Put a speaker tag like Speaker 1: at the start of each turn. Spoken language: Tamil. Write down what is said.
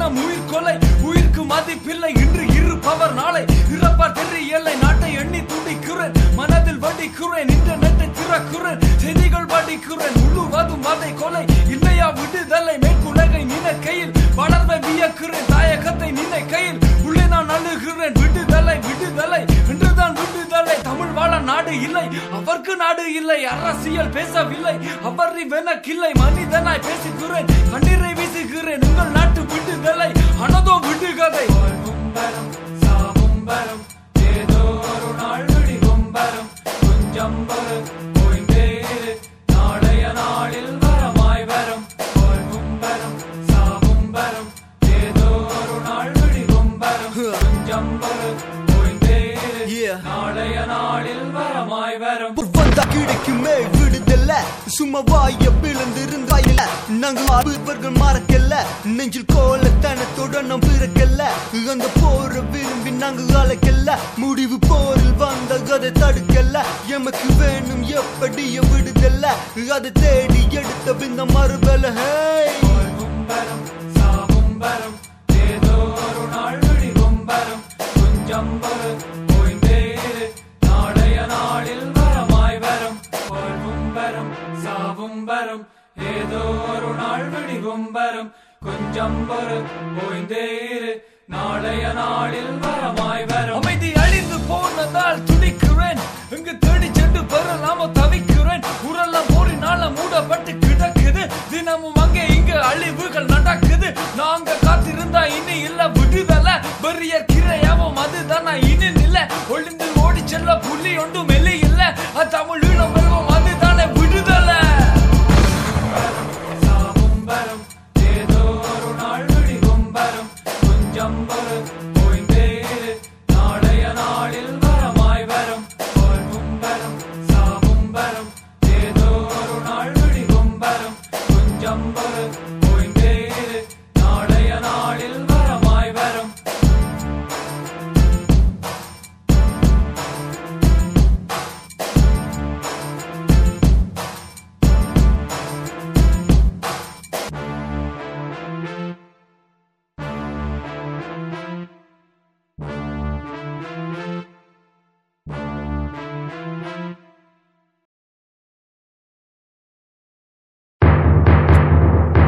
Speaker 1: மரணம் உயிர் கொலை உயிர்க்கு மதிப்பில்லை இன்று இருப்பவர் நாளை இறப்பார் தெரியலை நாட்டை எண்ணி துடிக்கிறேன் மனதில் வடிக்கிறேன் இன்டர்நெட்டை திறக்கிறேன் செய்திகள் படிக்கிறேன் முழுவதும் அதை கொலை இல்லையா விடுதலை மேற்குலகை நினைக்கையில் வளர்வை வியக்கிறேன் தாயகத்தை நினைக்கையில் உள்ளே நான் அழுகிறேன் விடுதலை விடுதலை என்றுதான் விடுதலை தமிழ் வாழ நாடு இல்லை அவருக்கு நாடு இல்லை அரசியல் பேசவில்லை அவர் வெனக்கில்லை மனிதனாய் பேசுகிறேன் கண்ணீரை வீசுகிறேன் உங்கள் நாட்டு விடுதலை அனதோ விடுகதை வாழ்வும் வரும் சாவும் வரும் ஏதோ ஒரு நாள் விடிவும் வரும் கொஞ்சம் பொறு ஓய்ந்தே இரு நாளைய நாளில் வரமாய் வரும் வாழ்வும் வரும் சாவும் வரும் ஏதோ ஒரு நாள் விடிவும் வரும் கொஞ்சம் பொறு ஓய்ந்தே இரு
Speaker 2: Yeah.
Speaker 1: நாளைய நாளில் வரமாய் வரும்
Speaker 2: வந்தா கிடைக்குமே விடுதல சும்மா வாய பிளந்திருந்தாயில நாங்க இவர்கள் மறக்கல நெஞ்சில் கோலத்தனத்தோட நாம் பிறக்கல அந்த போற விரும்பி நாங்க அழைக்கல முடிவு போரில் வந்த அதை தடுக்கல எமக்கு வேணும் எப்படிய விடுதல அதை தேடி எடுத்த பிந்த மறுபல ஹே
Speaker 1: வாழ்வும் வரும் சாவும் வரும் ஏதோ ஒரு நாள் விடிவும் வரும் கொஞ்சம் பொறு ஓய்ந்தே இரு நாளைய நாளில் வரமாய் வரும் வாழ்வும் வரும் சாவும் வரும் ஏதோ ஒரு நாள் விடிவும் வரும் கொஞ்சம் பொறு ஓய்ந்தே இரு நாளைய நாளில் வரமாய் வரும் அமைதி அழிந்து போனதால் துடிக்கிறேன் இங்கு தேடி சென்று பெறலாமோ தவிக்கிறேன்